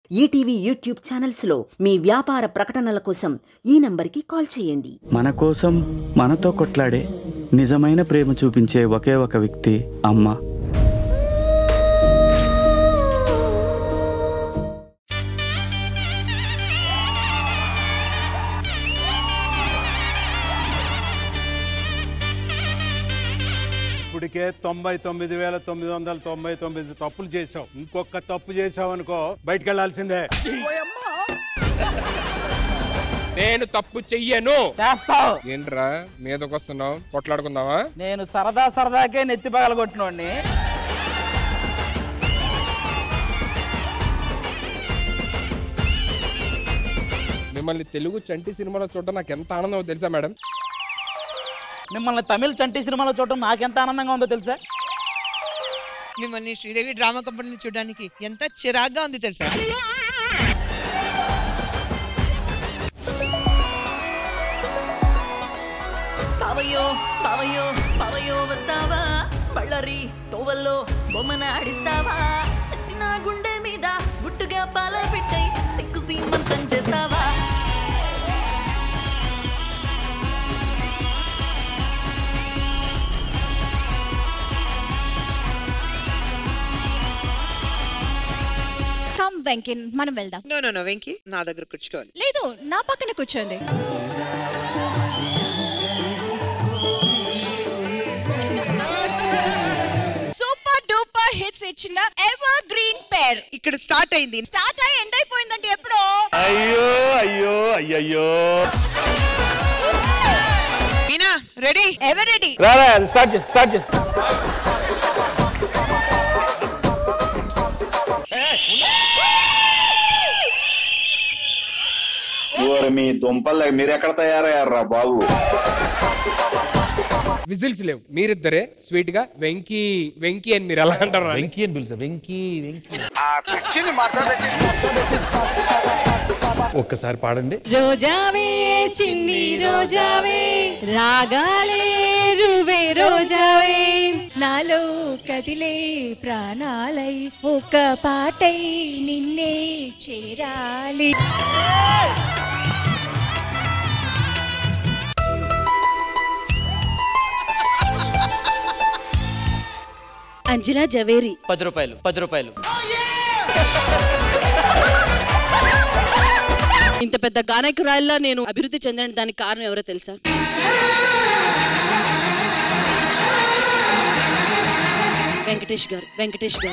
ETV YouTube ఛానల్స్లో మీ వ్యాపార ప్రకటనల కోసం ఈ నంబర్కి కాల్ చేయండి మన కోసం మనతో కొట్లాడే నిజమైన ప్రేమ చూపించే ఒకే ఒక వ్యక్తి అమ్మ ఇప్పటికే తొంభై తొమ్మిది వేల తొమ్మిది వందల తొంభై తొమ్మిది తప్పులు చేసావు ఇంకొక తప్పు చేసావు అనుకో బయటికి వెళ్ళాల్సిందే నేను తప్పు చెయ్యను చేస్తావు ఏంట్రా మీదకి వస్తున్నావు కొట్లాడుకుందామా నేను సరదా సరదాకే నెత్తి పగలగొట్టినోడిని మిమ్మల్ని తెలుగు చంటి సినిమాలో చూడడం నాకు ఎంత ఆనందమో తెలుసా మేడం మిమ్మల్ని తమిళ చంటి సినిమాలో చూడటం నాకెంత ఆనందంగా ఉందో తెలుసా మిమ్మల్ని శ్రీదేవి డ్రామా కంపెనీని చూడడానికి ఎంత చిరాగ్గా ఉంది తెలుసా బావయ్యో బావయ్యో బావయ్యో వస్తావా బళ్ళరి తోవల్లో బొమ్మన ఆడిస్తావా సిట్టిన గుండె మీద గుట్టుగా పాల పెట్టై సిక్కు సీమంతం చేస్తావా కమ్ వెంకిన్ మనం వెళ్దాం నో నో నో వెంకీ నా దగ్గర కూర్చోవాలి లేదు నా పక్కన కూర్చోండి సూపర్ డూపర్ హిట్స్ ఇచ్చిన ఎవర్ గ్రీన్ పేర్ ఇక్కడ స్టార్ట్ అయింది స్టార్ట్ అయ్యి ఎండ్ అయిపోయిందండి ఎప్పుడో అయ్యో అయ్యో అయ్యయ్యో Meena ready ever ready start start మీ దుంపలు మీరు ఎక్కడ తయారయ్యారా బాబు విజిల్స్ లేవు మీరిద్దరే స్వీట్ గా వెంకీ వెంకీ అని మీరు ఎలా అంటారు వెంకీ అని పిలుసా వెంకీ వెంకీ ఒక్కసారి పాడండి రోజావే చిన్ని రోజావే రాగాలే రువే రోజావే నాలో కదిలే ప్రాణాలై ఒక పాటై నిన్నే చేరాలి అంజలా జవేరి పది రూపాయలు పది రూపాయలు ఇంత పెద్ద గాయకురాయిలా నేను అభివృద్ధి చెందిన దానికి కారణం ఎవరో తెలుసా వెంకటేష్ గారు వెంకటేష్ గారు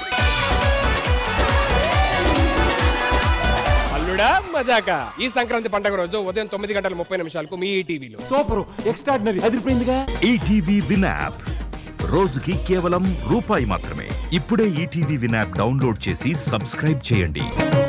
అల్లుడా మజాక ఈ సంక్రాంతి పండుగ రోజు ఉదయం తొమ్మిది గంటల ముప్పై నిమిషాలకు మీ టీవీలో సూపర్ ఎక్స్ట్రాడినరీ అదిరిపోయిందిగా ఈటీవీ విన్ యాప్ రోజుకి కేవలం రూపాయి మాత్రమే ఇప్పుడే ఈటీవీ విన్ యాప్ డౌన్లోడ్ చేసి సబ్స్క్రైబ్ చేయండి